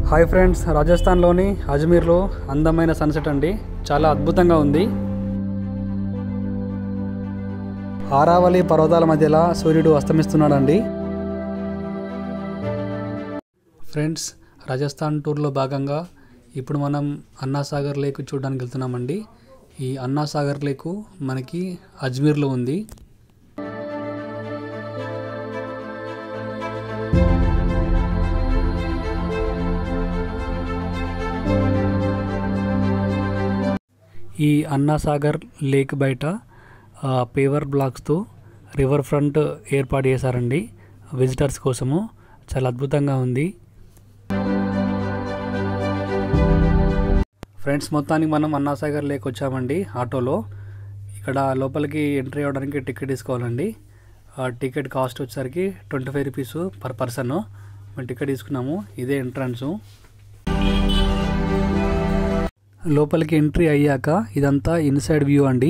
Hi friends రాజస్థాన్లోని అజ్మీర్లో అందమైన sunset అండి చాలా అద్భుతంగా ఉంది ఆరావళి పర్వతాల మధ్యలో సూర్యుడు అస్తమిస్తున్నాడండి ఫ్రెండ్స్ రాజస్థాన్ టూర్లో భాగంగా ఇప్పుడు మనం అన్నాసాగర్ లేక్ చూడడానికి వెళ్తున్నామండి ఈ అన్నాసాగర్ లేకు మనకి అజ్మీర్లో ఉంది ఈ అన్నాసాగర్ లేక్ బయట ఆ, పేవర్ బ్లాక్స్తో రివర్ ఫ్రంట్ ఏర్పాటు చేశారండి విజిటర్స్ కోసము చాలా అద్భుతంగా ఉంది ఫ్రెండ్స్ మొత్తానికి మనం అన్నాసాగర్ లేక్ వచ్చామండి ఆటోలో ఇక్కడ లోపలికి ఎంట్రీ అవ్వడానికి టికెట్ తీసుకోవాలండి ఆ టికెట్ కాస్ట్ వచ్చేసరికి twenty five rupees per person మేము టికెట్ తీసుకున్నాము ఇదే ఎంట్రన్స్ లోపలికి ఎంట్రీ అయ్యాక ఇదంతా ఇన్సైడ్ వ్యూ అండి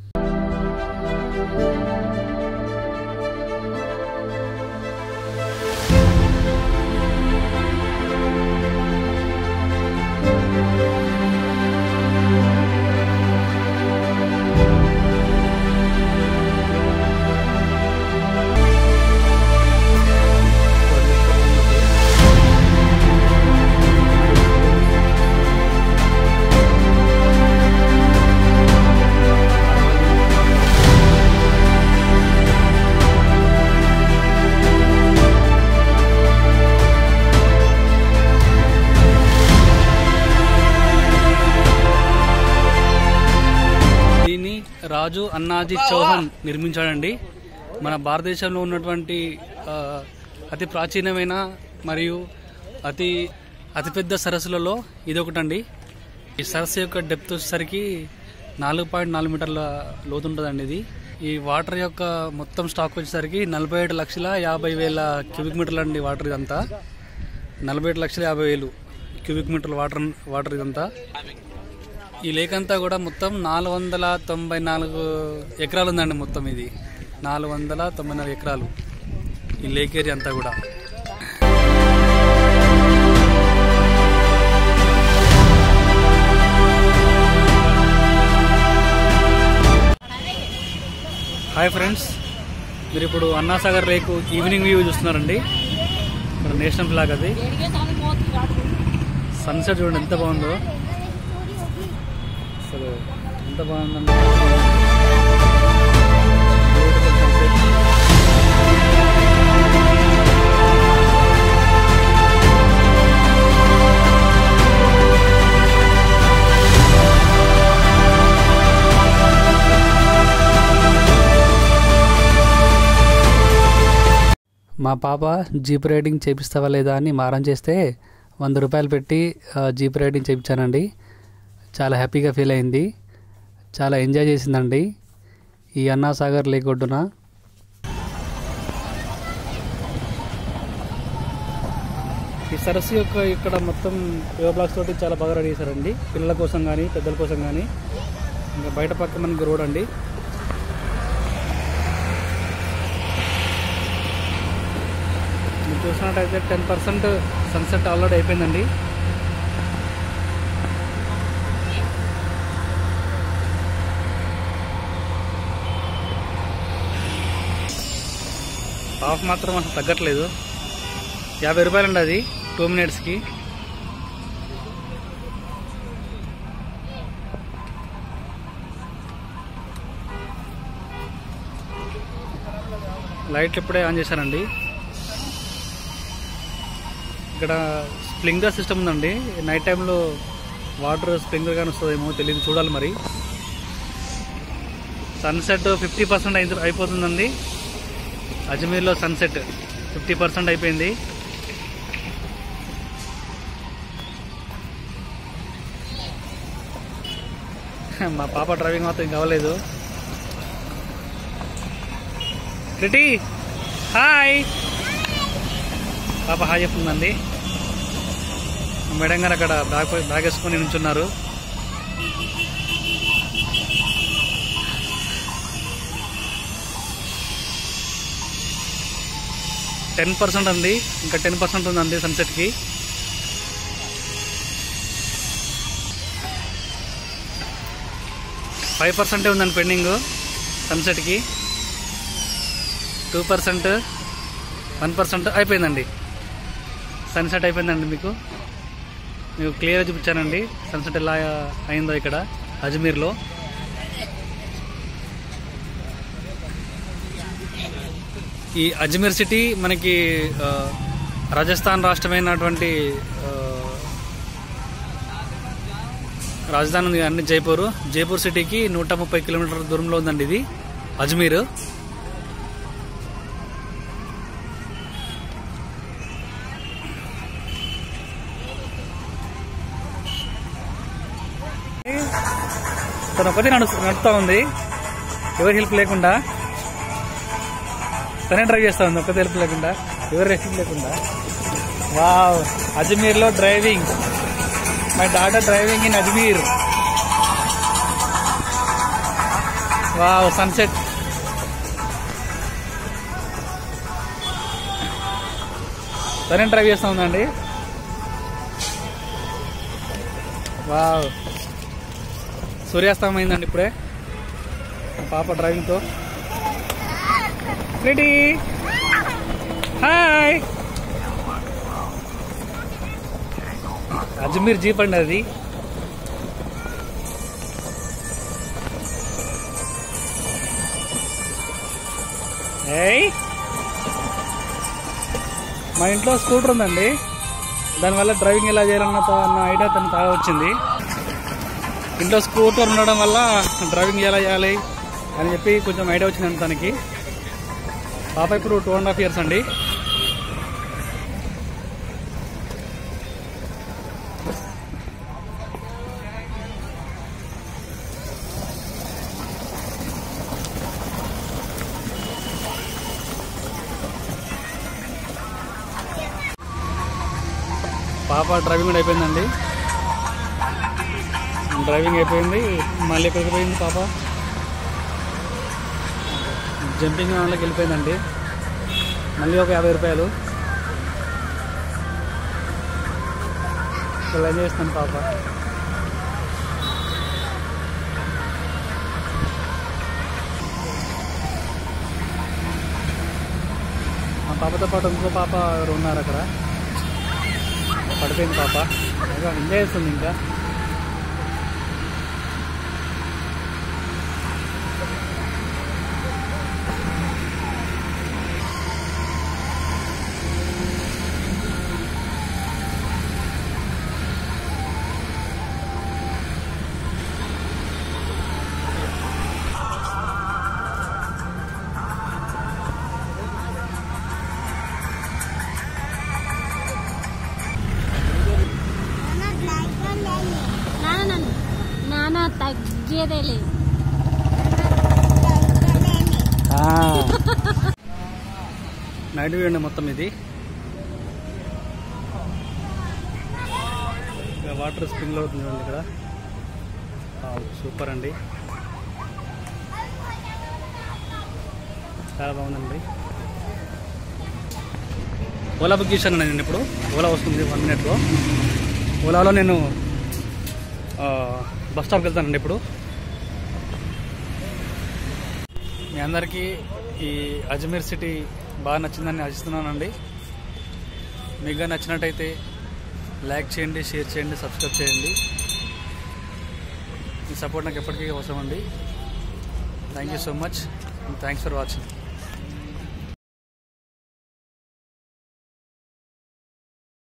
దీన్ని రాజు అన్నాజీ చౌహాన్ నిర్మించాడండి మన భారతదేశంలో ఉన్నటువంటి ఆ, అతి ప్రాచీనమైన మరియు అతి అతిపెద్ద సరస్సులలో ఇదొకటండి ఈ సరస్సు యొక్క డెప్త్ వచ్చేసరికి నాలుగు పాయింట్ నాలుగు మీటర్ల లోతు ఉంటుందండి ఇది ఈ వాటర్ యొక్క మొత్తం స్టాక్ వచ్చేసరికి నలభై ఏడు లక్షల యాభై వేల క్యూబిక్ మీటర్లు అండి వాటర్ ఇదంతా నలభై ఏడు లక్షల యాభై వేలు క్యూబిక్ మీటర్ల వాటర్ వాటర్ ఇదంతా ఈ లేక్ అంతా కూడా మొత్తం నాలుగు వందల తొంభై నాలుగు ఎకరాలు ఉందండి మొత్తం ఇది నాలుగు వందల తొంభై నాలుగు ఎకరాలు ఈ లేక్ ఏరియా అంతా కూడా హాయ్ ఫ్రెండ్స్ మీరు ఇప్పుడు అన్నాసాగర్ లేక్ ఈవినింగ్ వ్యూ చూస్తున్నారండి ఇక్కడ నేషనల్ ఫ్లాగ్ అది సన్సెట్ చూడండి ఎంత బాగుందో అసలు ఎంత బాగుందండి Beautiful sunset. మా పాప జీప్ రైడింగ్ చేపిస్తావా లేదా అని మారం చేస్తే వంద రూపాయలు పెట్టి ఆ, జీప్ రైడింగ్ చేయించానండి చాలా హ్యాపీగా ఫీల్ అయింది చాలా ఎంజాయ్ చేసిందండి ఈ అన్నాసాగర్ లేక్ ఒడ్డున ఈ సరస్సు యొక్క ఇక్కడ మొత్తం పేవర్ బ్లాక్స్ తోటి చాలా బాగా రెడీ చేశారండి పిల్లల కోసం కానీ పెద్దల కోసం కానీ ఇంకా బయట పక్క మనకి రోడ్ అండి మీరు చూసినట్టయితే టెన్ పర్సెంట్ సన్సెట్ ఆల్రెడీ అయిపోయిందండి ఆఫ్ మాత్రం అసలు తగ్గట్లేదు యాభై రూపాయలండి అది టూ మినిట్స్కి లైట్లు ఇప్పుడే ఆన్ చేశానండి ఇక్కడ స్ప్రింక్లర్ సిస్టమ్ ఉందండి నైట్ టైంలో వాటర్ స్ప్రింక్లర్ కానీ వస్తుందేమో తెలియదు చూడాలి మరి సన్సెట్ ఫిఫ్టీ పర్సెంట్ అయి అయిపోతుందండి అజ్మీర్లో సన్సెట్ ఫిఫ్టీ పర్సెంట్ అయిపోయింది మా పాప డ్రైవింగ్ మాత్రం కావలేదు క్రిటి హాయ్ పాప హాయ్ చెప్తుందండి మేడం గారు అక్కడ బ్యాగ్ పై- బ్యాగ్ వేసుకొని నుంచున్నారు టెన్ పర్సెంట్ అండి ఇంకా టెన్ పర్సెంట్ ఉందండి సన్సెట్కి ఫైవ్ పర్సెంటే ఉందండి పెండింగ్ సన్సెట్కి టూ పర్సెంట్ వన్ పర్సెంట్ అయిపోయిందండి సన్సెట్ అయిపోయిందండి మీకు మీకు క్లియర్గా చూపించానండి సన్సెట్ ఎలా అయిందో ఇక్కడ అజ్మీర్లో ఈ అజ్మీర్ సిటీ మనకి ఆ, రాజస్థాన్ రాష్ట్రమైనటువంటి ఆ, రాజధాని ఉంది అండి జైపూర్ జైపూర్ సిటీకి నూట ముప్పై కిలోమీటర్ల దూరంలో ఉందండి ఇది అజ్మీర్ తను ఒకటి నడు నడుపుతా ఉంది ఎవరి హెల్ప్ లేకుండా తనే డ్రైవ్ చేస్తా ఉంది ఒక్కతే హెల్ప్ లేకుండా ఎవరి హెల్ప్ లేకుండా వావ్ అజ్మీర్లో driving my daughter driving in Ajmer wow sunset తనే డ్రైవ్ చేస్తా ఉందండి వావ్ సూర్యాస్తమయం అయిందండి ఇప్పుడే మా పాప డ్రైవింగ్తో రెడీ హాయ్ అజ్మీర్ జీప్ అండి అది ఏయ్ మా ఇంట్లో స్కూటర్ ఉందండి దానివల్ల డ్రైవింగ్ ఎలా చేయాలన్న త- అన్న ఐడియా తను తాగా వచ్చింది ఇంట్లో స్కూటర్ ఉండడం వల్ల డ్రైవింగ్ ఎలా చేయాలి అని చెప్పి కొంచెం ఐడియా వచ్చిందండి తనకి పాప ఇప్పుడు టూ అండ్ హాఫ్ ఇయర్స్ అండి పాప డ్రైవింగ్ కూడా అయిపోయిందండి డ్రైవింగ్ అయిపోయింది మళ్ళీ ఎక్కడికి పోయింది పాప జంపింగ్ దాంట్లోకి వెళ్ళిపోయిందండి మళ్ళీ ఒక యాభై రూపాయలు ఇలా ఏం చేస్తాను పాప మా పాపతో పాటు ఇంకో పాప ఎవరు ఉన్నారు అక్కడ పడిపోయింది పాప బాగా ఎంజాయ్ చేస్తుంది ఇంకా నాన్న నాన్న తగ్గేదేలే నైట్ వ్యూ అండి మొత్తం ఇది ఇక వాటర్ స్ప్రింగ్ అవుతుంది చూడండి ఇక్కడ వావ్, సూపర్ అండి చాలా బాగుందండి ఓలా బుక్ చేశాను నేను ఇప్పుడు ఓలా వస్తుంది వన్ మినిట్లో ఓలాలో నేను ఆ, బస్ స్టాప్కి వెళ్తానండి ఇప్పుడు మీ అందరికీ ఈ అజ్మీర్ సిటీ బాగా నచ్చిందని ఆశిస్తున్నానండి మీకు నచ్చినట్టయితే లైక్ చేయండి షేర్ చేయండి సబ్స్క్రైబ్ చేయండి మీ సపోర్ట్ నాకు ఎప్పటికీ అవసరం అండి thank you so much thanks for watching